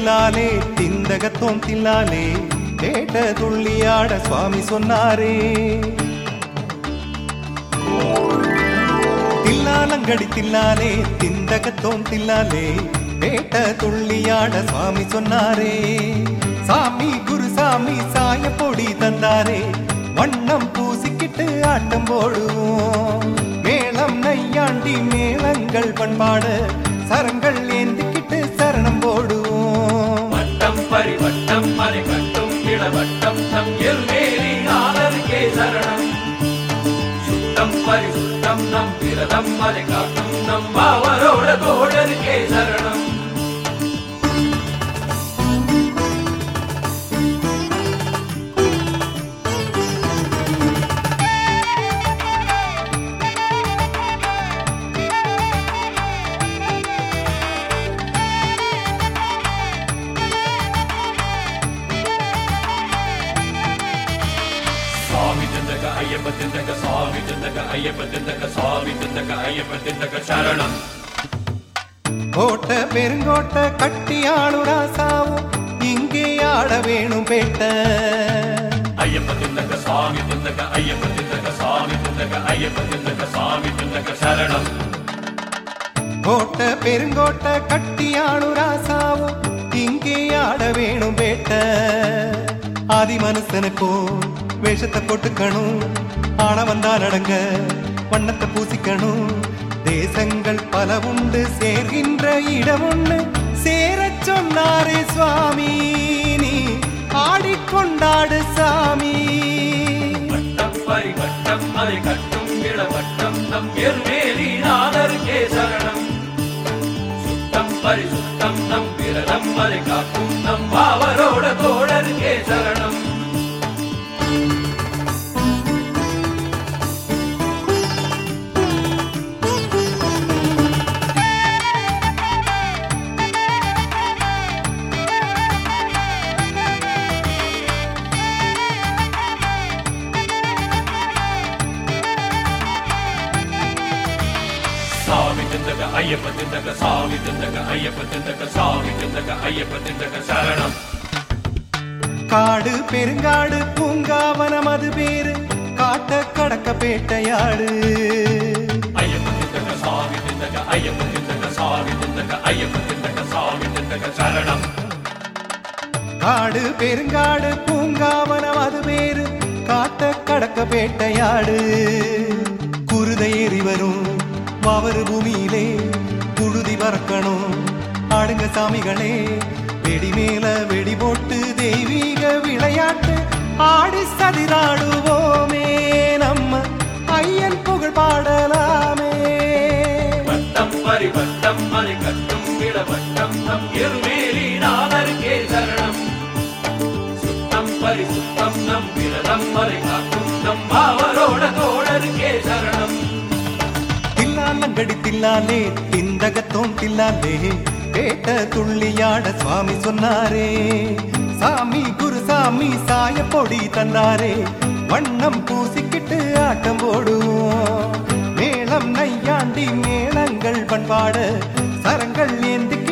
தில்லாலே திந்தகத்தோம் தில்லாலே கேட்ட துள்ளியாட சுவாமி சொன்னாரே தில்லாலங்கடி தில்லாலே திந்தகத்தோம் தில்லாலே கேட்ட துள்ளியாட சுவாமி சொன்னாரே சாமி குருசாமி சாய பொடி தந்தாரே வண்ணம் பூசிக்கிட்டு ஆட்டம் போடுவோம் மேளம் நையாண்டி மேளங்கள் பண்பாடு சரங்கள் ஏந்திக்கிட்டு சரணம் போடுவோம் வட்டம் பரிவட்டம் மலை கட்டும் இளவட்டம் நம் எல்மேலி ஆளருக்கே சரணம் சுத்தம் பரிசுத்தம் நம் விரதம் மலை காட்டும் நம் பாவரோட தோழருக்கே சரணம் சுவாமி திந்தக ஐயப்ப திந்தக சுவாமி திந்தக ஐயப்ப திந்தக சுவாமி திந்தக ஐயப்ப திந்தக சரணம் கோட்ட பெருங்கோட்ட கட்டியாளு ராசாவும் இங்கே ஆட வேணும் பேட்ட ஐயப்ப திந்தக சுவாமி திந்தக ஐயப்ப திந்தக சுவாமி திந்தக ஐயப்ப திந்தக சுவாமி திந்தக சரணம் கோட்ட பெருங்கோட்ட கட்டியாளு ராசாவும் இங்கே ஆட வேணும் பேட்ட ஆதி மனுஷனுக்கோ வேஷத்தை போட்டுக்கணும் ஆன வந்தா நடங்க வண்ணத்தை பூசிக்கணும் தேசங்கள் பல உண்டு சேர்கின்ற இடம் ஒண்ணு சேரச் சொன்னாரே சுவாமி நீ ஆடிக்கொண்டாடு சாமி வட்டம் பரிவட்டம் அதை கட்டும் இளவட்டம் நம் எல்மேலி நாதருக்கே சரணம் சுத்தம் பரிசுத்தம் நம் விரதம் அதை காக்கும் நம் பாவரோட தோழருக்கே சரணம் சாமி திந்தக ஐயப்ப திந்தக சாமி திந்தக ஐயப்ப திந்தக சாமி திந்தக ஐயப்ப திந்தக சரணம் காடு பெருங்காடு பூங்காவனம் அது பேரு காட்ட கடக்க பேட்டையாடு ஐயப்ப திந்தக சாமி திந்தக ஐயப்ப திந்தக சாமி திந்தக ஐயப்ப திந்தக சாமி திந்தக சரணம் காடு பெருங்காடு பூங்காவனம் அது பேரு காட்ட கடக்க பேட்டையாடு குருதை ஏறி வரும் மாவரு பூமியிலே புழுதி பறக்கணும் ஆடுங்க சாமிகளே வெடி மேல வெடி போட்டு தெய்வீக விளையாட்டு ஆடி சதிராடுவோமே நம்ம ஐயன் புகழ் பாடலாமே வட்டம் பரிவட்டம் மலை கட்டும் இளவட்டம் நம் எருமேலி நாதருக்கே சரணம் சுத்தம் பரிசுத்தம் நம் விரதம் மலை காக்கும் நம் பாவரோட தோழருக்கே சரணம் தில்லாலங்கடி தில்லாலே திந்தகத்தோம் தில்லாலே கேட்ட துள்ளியாட சுவாமி சொன்னாரே சாமி குருசாமி சாய பொடி தந்தாரே வண்ணம் பூசிக்கிட்டு ஆட்டம் போடுவோம் மேளம் நையாண்டி மேளங்கள் பண்பாடு சரங்கள் ஏந்தி